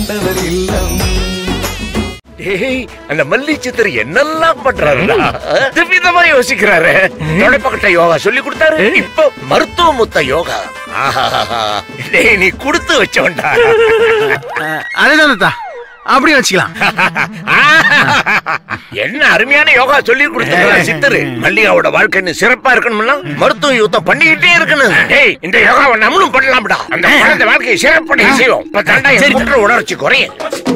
ஆண்டவர் இல்லம் ஏய் அந்த மல்லி சித்தர் என்னெல்லாம் பண்றாருடா திவ்விதமா யோசிக்கிறாரு தொடப்பக்கட்ட யோகா சொல்லி கொடுத்தாரு இப்ப மருத்துவ முத்த யோகா ஆஹாஹாஹா. டேய் நீ கொடுத்து வச்சவன்டா அதேதான் தாத்தா அப்படியே வச்சுக்கலாம் என்ன அருமையான யோகா சொல்லி கொடுத்தாரு சித்தரு மல்லிகாவோட வாழ்க்கை சிறப்பா இருக்கணும்னா மருத்துவ யுத்தம் பண்ணிக்கிட்டே இருக்கணும் டேய் இந்த யோகாவை நம்மளும் பண்ணலாம்டா அந்த குழந்தை வாழ்க்கையை சிறப்படைய செய்வோம் இப்ப தாண்டா என் குற்ற உணர்ச்சி குறையும்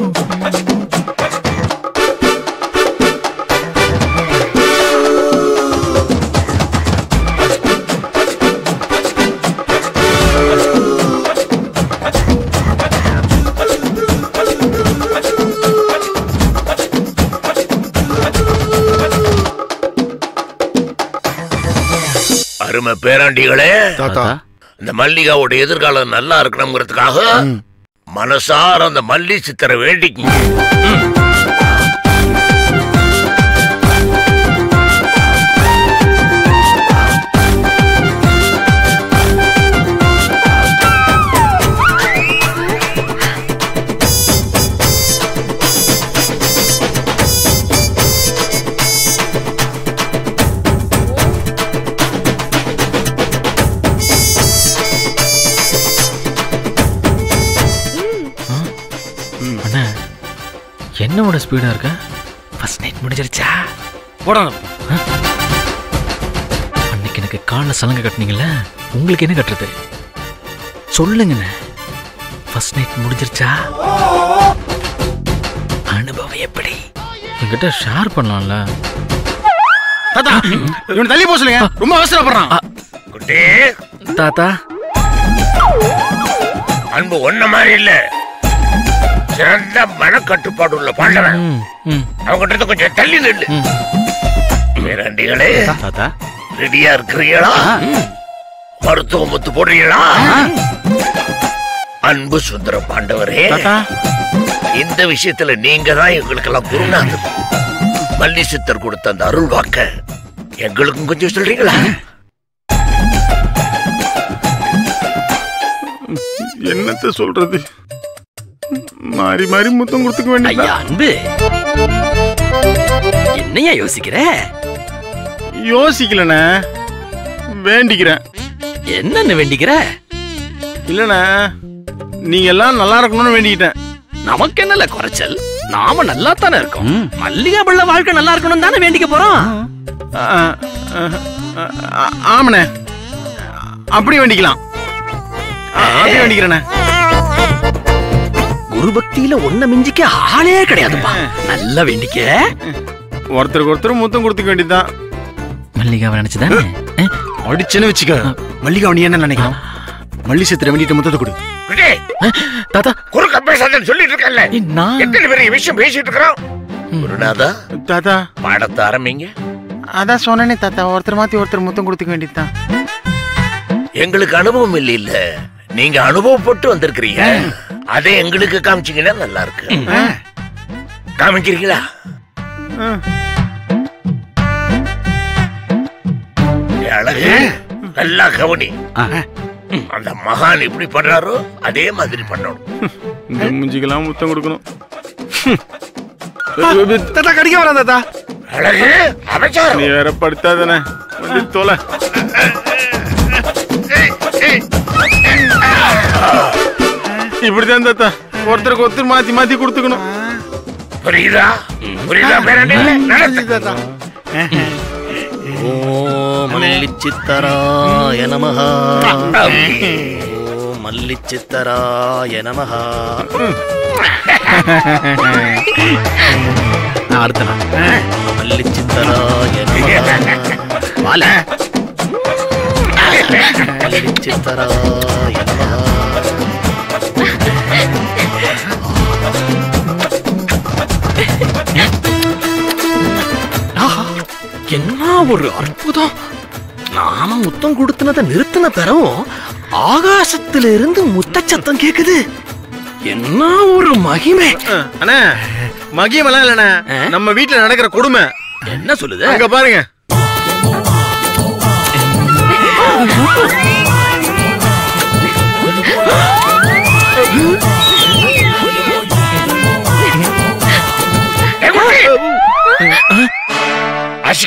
அருமை பேராண்டிகளே தாத்தா இந்த மல்லிகாவோட எதிர்காலம் நல்லா இருக்கணுங்கிறதுக்காக மனசார அந்த மல்லி சித்தரை வேண்டிக்குங்க அண்ணா என்னோட ஸ்பீடா இருக்க ஃபர்ஸ்ட் நைட் முடிஞ்சிருச்சா போடாங்க அன்னைக்கு எனக்கு காலில் சலங்கை கட்டினீங்கல்ல உங்களுக்கு என்ன கட்டுறது சொல்லுங்கண்ணே ஃபர்ஸ்ட் நைட் முடிஞ்சிருச்சா அனுபவம் எப்படி என்கிட்ட ஷேர் பண்ணலாம்ல தாத்தா இவன் தள்ளி போக சொல்லுங்க ரொம்ப அவசரப்படுறான் குட்டி தாத்தா அன்பு ஒன்ன மாதிரி இல்ல சிறந்த மனக்கட்டுப்பாடு உள்ள பாண்டவன் ம் ம் அவங்கிட்ட இருந்து கொஞ்சம் தள்ளி நில்லு ம். பேராண்டிகளே தாத்தா ரெடியா இருக்கிறீங்களா மருத்துவ முத்து போடுறீங்களா அன்பு சுந்தர பாண்டவரே தாத்தா இந்த விஷயத்துல நீங்க தான் எங்களுக்கெல்லாம் குருநாதர் மல்லி சித்தர் கொடுத்த அந்த அருள் வாக்க எங்களுக்கும் கொஞ்சம் சொல்றீங்களா என்னத்த சொல்றது மாறி மாறி முத்தம் கொடுத்துக்க வேண்டியது ஐயா அன்பு என்னையா யோசிக்கிற யோசிக்கலண்ணே வேண்டிக்கிறேன் என்னன்னு வேண்டிக்கிற இல்லண்ணே நீங்க எல்லாம் நல்லா இருக்கணும்னு வேண்டிக்கிட்டேன் நமக்கு என்னல குறைச்சல் நாம நல்லா தானே இருக்கோம் மல்லிகா பிள்ளை வாழ்க்கை நல்லா இருக்கணும் தானே வேண்டிக்க போறோம் ஆ, ஆ, ஆ, ஆ, ஆமாண்ணே அப்படி வேண்டிக்கலாம் ஆ, அப்படி வேண்டிக்கிறேண்ணே குரு பக்தியில ஒன்ன மிஞ்சிக்க ஆளே கிடையாதுப்பா நல்லா வேண்டிக்க ஒருத்தருக்கு ஒருத்தர் முத்தம் கொடுத்துக்க வேண்டியதுதான் மல்லிகாவை நினைச்சுதானே அடிச்சுன்னு வச்சுக்க மல்லிகா நீ என்ன நினைக்கலாம் மல்லி சித்திர வேண்டிட்டு முத்தத்தை கொடு குட்டி, தாத்தா குறுக்க பேசாதன்னு சொல்லிட்டு இருக்கல நான் எத்தனை பெரிய விஷயம் பேசிட்டு இருக்கிறோம் குருநாதா தாத்தா பாடத்தை ஆரம்பிங்க அதான் சொன்னேனே தாத்தா ஒருத்தர் மாத்தி ஒருத்தர் முத்தம் கொடுத்துக்க வேண்டியதுதான் எங்களுக்கு அனுபவம் இல்ல இல்ல நீங்க அனுபவப்பட்டு வந்திருக்கிறீங்க அதை எங்களுக்கு காமிச்சீங்கன்னா நல்லா இருக்கு காமிக்கிறீங்களா ஏ அழகு நல்லா கவனி அந்த மகான் எப்படி பண்றாரோ அதே மாதிரி பண்ணணும் இந்த மூஞ்சிக்கெல்லாம் முத்தம் கொடுக்கணும் தாத்தா கடிக்க வரேன் தாத்தா அழகு அபச்சாரம் நீ வேற படுத்தாதானே வந்து தொலை இப்படிதான் தாத்தா ஒருத்தருக்கு ஒருத்தர் மாத்தி மாத்தி கொடுத்துக்கணும் புரியுதா புரியுதா பேரண்டி நடத்து ஓம் மல்லிச்சித்தராய நமஹ ஓம் மல்லிச்சித்தராய நமஹ அடுத்த நாள் மல்லிச்சித்தராய நமஹ வால மல்லிச்சித்தராய நமஹ ஆஹா, என்ன ஒரு அற்புதம் நாம முத்தம் கொடுத்தனதை நிறுத்தின பிறவும் ஆகாசத்துல இருந்து முத்த சத்தம் கேக்குது என்ன ஒரு மகிமை அண்ணா மகியமெல்லாம் இல்லண்ணே நம்ம வீட்டுல நடக்கிற கொடுமை என்ன சொல்லுது அங்க பாருங்க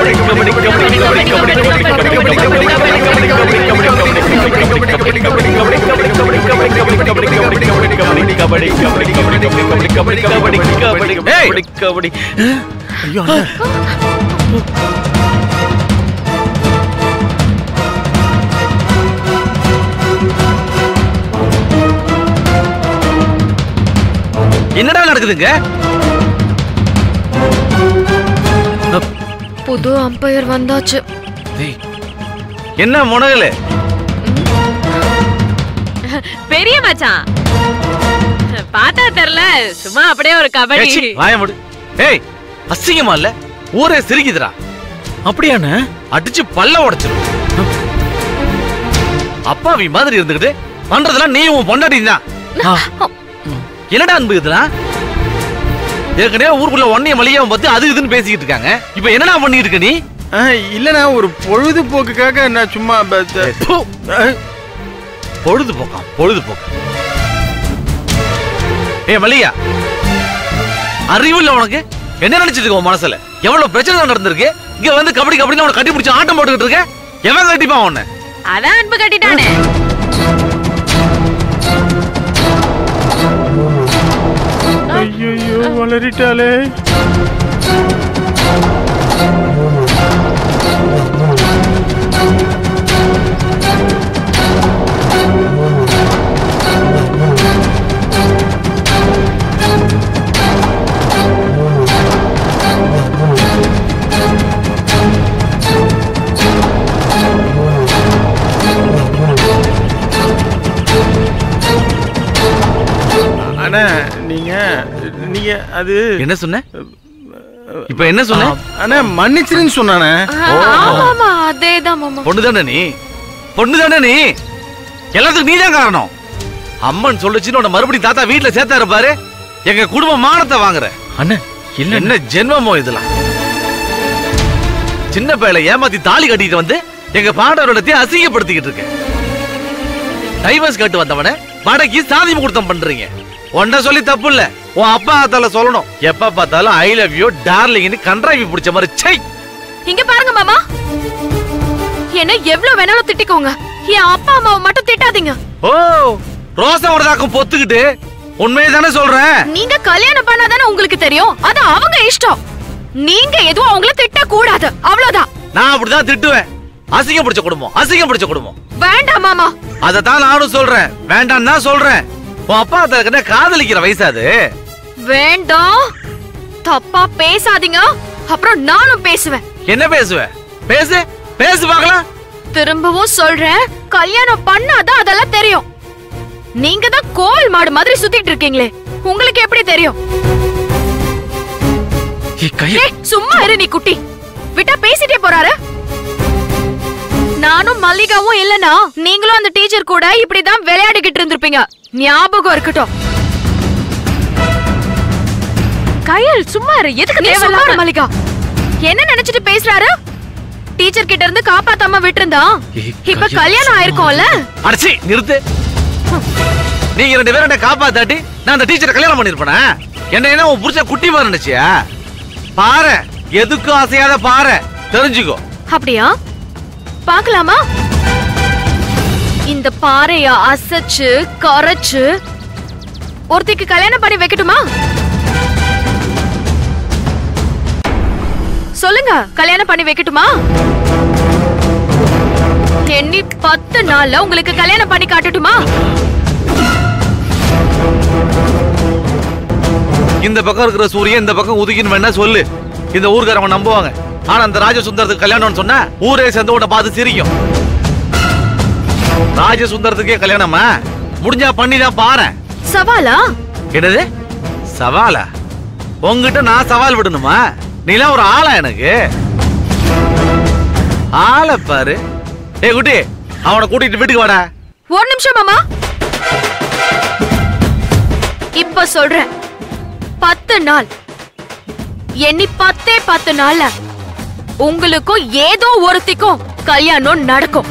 ஐயோ அண்ணா. என்னடா நடக்குதுங்க புது அம்பையர் வந்தாச்சு என்ன முனகலு பெரிய மச்சான் பார்த்தா தெரியல சும்மா அப்படியே ஒரு கபடி வாய முடு ஏய் அசிங்கமா இல்ல ஊரே சிரிக்குதுடா அப்படியாண்ணே அடிச்சு பல்ல உடைச்சிரும் அப்பாவி மாதிரி இருந்துகிட்டு பண்றதெல்லாம் நீ உன் பொண்டாட்டி தான் என்னடா அன்பு இதுலாம் ஏற்கனவே ஊருக்குள்ள ஒன்னைய மளிகையும் பார்த்து அது இதுன்னு பேசிக்கிட்டு இருக்காங்க இப்ப என்னடா பண்ணிட்டு இருக்க நீ ஆ, இல்லண்ணா ஒரு பொழுதுபோக்குக்காக நான் சும்மா ப- த- பு, ஆ, பொழுதுபோக்கம் பொழுதுபோக்கம் ஏ மல்லிகா அறிவு இல்ல உனக்கு என்ன நினைச்சிட்டு இருக்க உன் மனசுல எவ்வளவு பிரச்சனை நடந்திருக்கு இங்க வந்து கபடி கபடி உனக்கு கட்டி பிடிச்சி ஆட்டம் போட்டுக்கிட்டு இருக்க எவன் கட்டிப்பான் உன்னை அதான் அன்பு கட்டிட்டானே ஐயையோ வளரிட்டாளே அண்ணா நீங்க நீங்க அது என்ன சொன்ன இப்ப என்ன சொன்ன அண்ணா மன்னிச்சிருன்னு சொன்னானே ஆமாமா அதேதான் மாமா பொண்ணு தானே நீ பொண்ணு தானே நீ எல்லாத்துக்கும் நீ தான் காரணம் அம்மன் சொல்லுச்சுன்னு உன்னை மறுபடியும் தாத்தா வீட்டுல சேர்த்தாரு பாரு எங்க குடும்ப மானத்தை வாங்குற அண்ணே இல்ல என்ன ஜென்மமோ இதெல்லாம் சின்ன பையல ஏமாத்தி தாலி கட்டிட்டு வந்து எங்க பாண்டவரிடத்தையும் அசிங்கப்படுத்திக்கிட்டு இருக்க டைவர்ஸ் கட்டு வந்தவன வடக்கு சாதி முகூர்த்தம் பண்றீங்க ஒன்ன சொல்லி தப்பு இல்ல உன் அப்பா அத்தால சொல்லணும் எப்ப பார்த்தாலும் ஐ லவ் யூ டார்லிங்னு கன்றாவி பிடிச்ச மாதிரி சை இங்க பாருங்க மாமா என்ன எவ்வளவு வேணாலும் திட்டிக்கோங்க என் அப்பா அம்மாவை மட்டும் திட்டாதீங்க ஓ ரோசா வரதாக்கும் பொத்துக்கிட்டு உண்மையை தானே சொல்றேன் நீங்க கல்யாணம் பண்ணாதானே உங்களுக்கு தெரியும் அது அவங்க இஷ்டம் நீங்க எதுவும் அவங்கள திட்ட கூடாது அவ்வளவுதான் நான் அப்படிதான் திட்டுவேன் அசிங்கம் பிடிச்ச குடும்பம் அசிங்கம் பிடிச்ச குடும்பம் வேண்டாம் மாமா அதத்தான் நானும் சொல்றேன் வேண்டாம் தான் சொல்றேன் உன் அப்பா அத்தனை காதலிக்கிற வயசு அது வேண்டாம் தப்பா பேசாதீங்க அப்புறம் நானும் பேசுவேன் என்ன பேசுவ பேசு பேசு பார்க்கலாம் திரும்பவும் சொல்றேன் கல்யாணம் பண்ணாதான் அதெல்லாம் தெரியும் நீங்க தான் கோல் மாடு மாதிரி சுத்திட்டு இருக்கீங்களே உங்களுக்கு எப்படி தெரியும் ஏய், கைய ஏய், சும்மா இரு நீ குட்டி விட்டா பேசிட்டே போறாரு நானும் மல்லிகாவும் இல்லனா நீங்களும் அந்த டீச்சர் கூட இப்படிதான் விளையாடிக்கிட்டு இருந்திருப்பீங்க ஞாபகம் இருக்கட்டும் கையல் சும்மா இரு எதுக்கு நீ சும்மா இரு, தேவையில்லாம மல்லிகா என்ன நினைச்சிட்டு பேசுறாரு டீச்சர் கிட்ட இருந்து காப்பாத்தாம விட்டுருந்தா ஏய், இப்ப கையல் கல்யாணம் ஆயிருக்கும்ல அடிச்சி நிறுத்து நீங்க ரெண்டு பேரும் என்ன காப்பாத்தாட்டி நான் அந்த டீச்சரை கல்யாணம் பண்ணிருப்பேனா என்ன என்ன உன் புருஷன் குட்டி மாதிரி நினைச்சியா பாரு எதுக்கும் அசையாத பாரு தெரிஞ்சுக்கோ அப்படியா பார்க்கலாமா இந்த பாறைய அசைச்சு கரைச்சு ஒருத்திக்கு கல்யாணம் பண்ணி வைக்கட்டுமா சொல்லுங்க கல்யாணம் பண்ணி வைக்கட்டுமா எண்ணி பத்து நாள்ல உங்களுக்கு கல்யாணம் பண்ணி காட்டட்டுமா இந்த பக்கம் இருக்கிற சூரியன் இந்த பக்கம் உதிக்கின்னு வேணா சொல்லு இந்த ஊர்க்காரவங்க நம்புவாங்க ஆனா அந்த ராஜசுந்தரத்துக்கு கல்யாணம்னு சொன்னா ஊரே சேர்ந்து உன்னை பார்த்து சிரிக்கும் ராஜசுந்தரத்துக்கே கல்யாணமா முடிஞ்சா பண்ணி தான் பாரு சவாலா என்னது சவாலா உங்ககிட்ட நான் சவால் விடணுமா நீலாம் ஒரு ஆளா எனக்கு ஆளை பாரு ஏய் குட்டி அவனை கூட்டிட்டு வீட்டுக்கு வாடா ஒரு நிமிஷம் மாமா இப்ப சொல்றேன் பத்து நாள் எண்ணி பத்தே பத்து நாள்ல உங்களுக்கும் ஏதோ ஒருத்திக்கும் கல்யாணம் நடக்கும்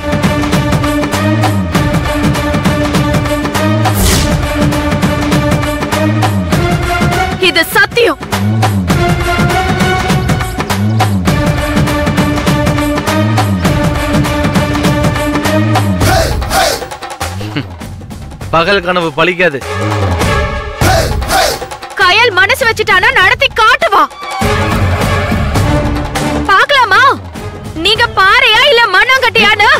இது சத்தியம் பகல் கனவு பலிக்காது கயல் மனசு வச்சுட்டானா நடத்தி காட்டுவா பார்க்கலாமா நீங்க பாறையா இல்ல மண்ணாங்கட்டியான்னு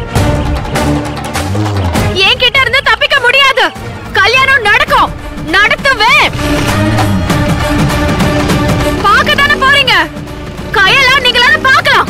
என்கிட்ட இருந்து தப்பிக்க முடியாது கல்யாணம் நடக்கும் நடத்துவேன் பார்க்க தானே போறீங்க கயலா நீங்களால பார்க்கலாம்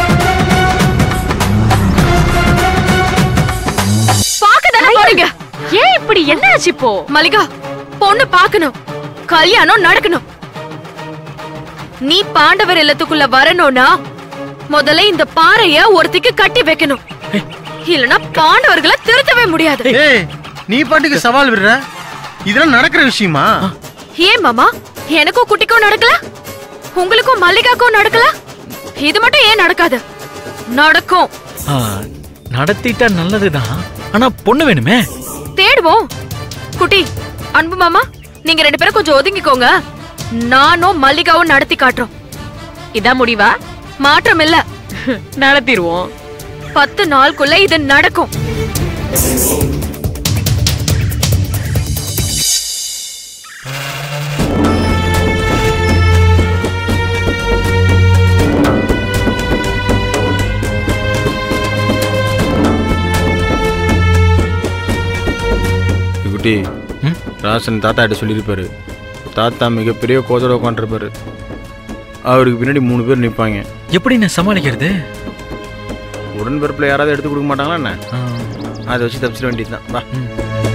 பார்க்க தானே போறீங்க ஏன் இப்படி என்ன ஆச்சு இப்போ மல்லிகா பொண்ணு பார்க்கணும் கல்யாணம் நடக்கணும் நீ பாண்டவர் இல்லத்துக்குள்ள வரணும்னா முதல்ல இந்த பாறைய ஒருத்திக்கு கட்டி வைக்கணும் இல்லனா பாண்டவர்களை திருத்தவே முடியாது ஏய் நீ பாட்டுக்கு சவால் விடுற இதெல்லாம் நடக்கிற விஷயமா ஏன் மாமா எனக்கும் குட்டிக்கும் நடக்கல உங்களுக்கும் மல்லிகாக்கும் நடக்கல இது மட்டும் ஏன் நடக்காது நடக்கும் ஆ, நடத்திட்டா நல்லதுதான் ஆனா பொண்ணு வேணுமே தேடுவோம் குட்டி அன்பு மாமா நீங்க ரெண்டு பேரும் கொஞ்சம் ஒதுங்கிக்கோங்க நானும் மல்லிகாவும் நடத்தி காட்டுறோம் இதான் முடிவா மாற்றம் இல்ல நடத்திடுவோம் பத்து நாளுக்குள்ள இது நடக்கும் குட்டி ராசன் தாத்தா கிட்ட சொல்லியிருப்பாரு தாத்தா மிகப்பெரிய கோதோட உட்காந்துருப்பாரு அவருக்கு பின்னாடி மூணு பேர் நிற்பாங்க எப்படி நான் சமாளிக்கிறது உடன்பிறப்பில் யாராவது எடுத்து கொடுக்க மாட்டாங்களா என்ன ஆ, அதை வச்சு தப்பிச்சிட வேண்டியது தான் வா ம்.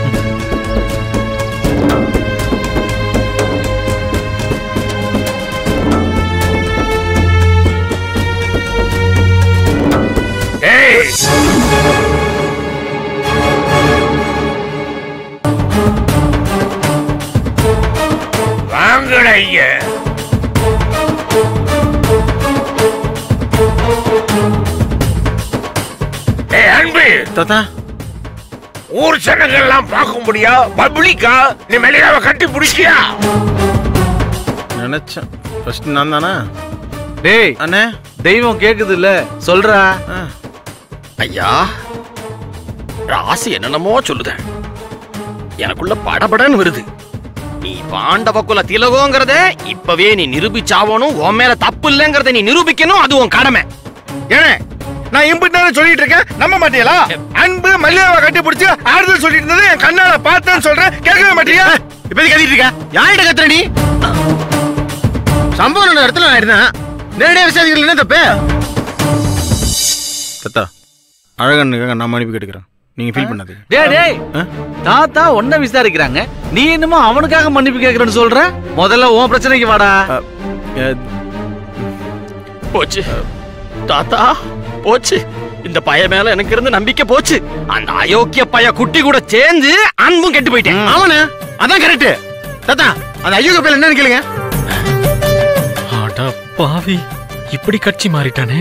ஏய் வாங்கடா ஐய ஏய் அன்பு தாத்தா ஊர் ஜனங்கள்லாம் பார்க்கும்படியா பப்ளிக்கா நீ மெலிகாவை கட்டி பிடிச்சியா நினச்சேன் ஃபர்ஸ்ட் நான் தானா டேய் அண்ணே தெய்வம் கேக்குது இல்ல சொல்றா ஆ ஐயா ராசி என்னென்னமோ சொல்லுத எனக்குள்ள படபடன்னு வருது நீ பாண்டவ குல திலகோங்கிறத இப்பவே நீ நிரூபிச்சாவணும் உன் மேல தப்பு இல்லைங்கிறத நீ நிரூபிக்கணும் அது உன் கடமை ஏனே நான் இம்பிட்டு நேரம் சொல்லிட்டு இருக்கேன் நம்ப மாட்டீங்களா அன்பு மல்லிகாவை கட்டி பிடிச்சி ஆறுதல் சொல்லிட்டு இருந்தது என் கண்ணால பார்த்தேன்னு சொல்றேன் கேட்கவே மாட்டீங்க இப்ப கத்திட்டு இருக்க யார்கிட்ட கத்துற நீ சம்பவம் நடந்த இடத்துல நான் இருந்தேன் நேரடியா விசாரிக்கல என்ன தப்பு தத்தா அழகனுக்காக நான் மன்னிப்பு கேட்டுக்கிறேன் நீங்க ஃபீல் பண்ணாதீங்க டேய் டேய் ஆ? தாத்தா உன்ன விசாரிக்கிறாங்க நீ என்னமோ அவனுக்காக மன்னிப்பு கேக்குறேன்னு சொல்ற முதல்ல உன் பிரச்சனைக்கு வாடா அ, எ, போச்சு தாத்தா போச்சு இந்த பைய மேல எனக்கு இருந்து நம்பிக்கை போச்சு அந்த அயோக்கிய பைய குட்டி கூட சேர்ந்து அன்பும் கெட்டு போயிட்டேன் ஆமாண்ணே அதான் கரெக்ட் தாத்தா அந்த ஐயோ பேர் என்னன்னு கேளுங்க அட பாவி இப்படி கட்சி மாறிட்டானே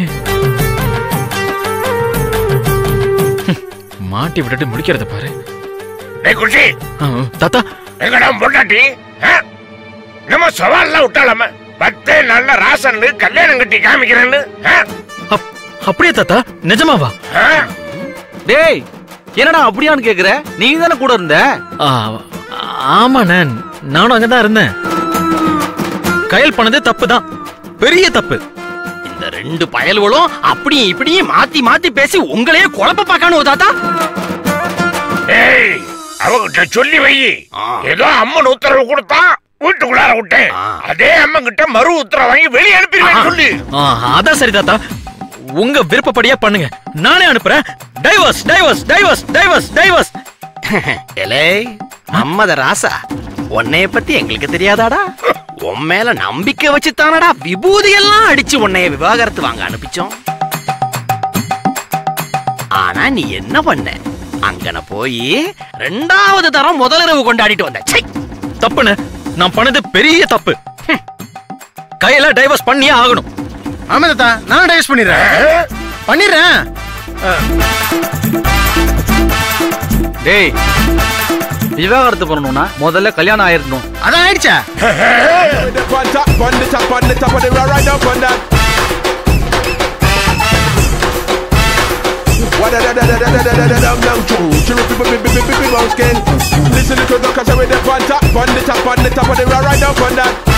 ஹம், மாட்டி விட்டுட்டு முடிக்கிறத பாரு டேய் குட்டி ஆ, தாத்தா எங்கடா பொண்டாட்டி ஆ? நம்ம சவால்லாம் விட்டாலாம பத்தே நல்ல ராசன் கல்யாணம் கட்டி காமிக்கிறேன்னு ஆ? அப்- அப்படியே தாத்தா நிஜமாவா ஆ? டேய் என்னடா அப்படியான்னு கேக்குற நீ தானே கூட இருந்த ஆ, ஆமாண்ணே நானும் அங்கதான் இருந்தேன் கயல் பண்ணது தப்பு தான் பெரிய தப்பு இந்த ரெண்டு பயல்களும் அப்படியும் இப்படியும் மாத்தி மாத்தி பேசி உங்களையே குழப்ப பார்க்கணும் தாத்தா ஏய் அவகிட்ட சொல்லி வை ஆ. ஏதோ அம்மன் உத்தரவு கொடுத்தா வீட்டுக்குள்ளார விட்டேன் ஆ. அதே அம்மன் கிட்ட மறு உத்தரவு வாங்கி வெளியே அனுப்பிடுவேன் சொல்லு ஆ, அதான் சரி தாத்தா உங்க விருப்பப்படியா பண்ணுங்க நானே அனுப்புறேன் divorce divorce divorce divorce divorce எலே மம்மத ராசா உன்னைய பத்தி எங்களுக்கு தெரியாதாடா உன் மேல நம்பிக்கை வச்சு தானடா விபூதி எல்லாம் அடிச்சு உன்னைய விவாகரத்து வாங்க அனுப்பிச்சோம் ஆனா நீ என்ன பண்ண அங்கன போய் ரெண்டாவது தரம் முதலிரவு கொண்டாடிட்டு வந்த ச்சை! தப்புண்ணே நான் பண்ணது பெரிய தப்பு ஹம். கையில டைவர்ஸ் பண்ணியே ஆகணும் ஆமா தாத்தா நான் டைவர்ஸ் பண்ணிடுறேன் பண்ணிடுறேன் டேய் விவாகரத்து பண்ணணும்னா முதல்ல கல்யாணம் ஆயிரணும் அதான் ஆயிடுச்சா on top, on the top, on the top of the road, right up on that. What da da da da da da da da da da dum dum choo. Choo people be be be be be bounce king. Listen to the cause with the on top, on the top, on the top of the right down on that.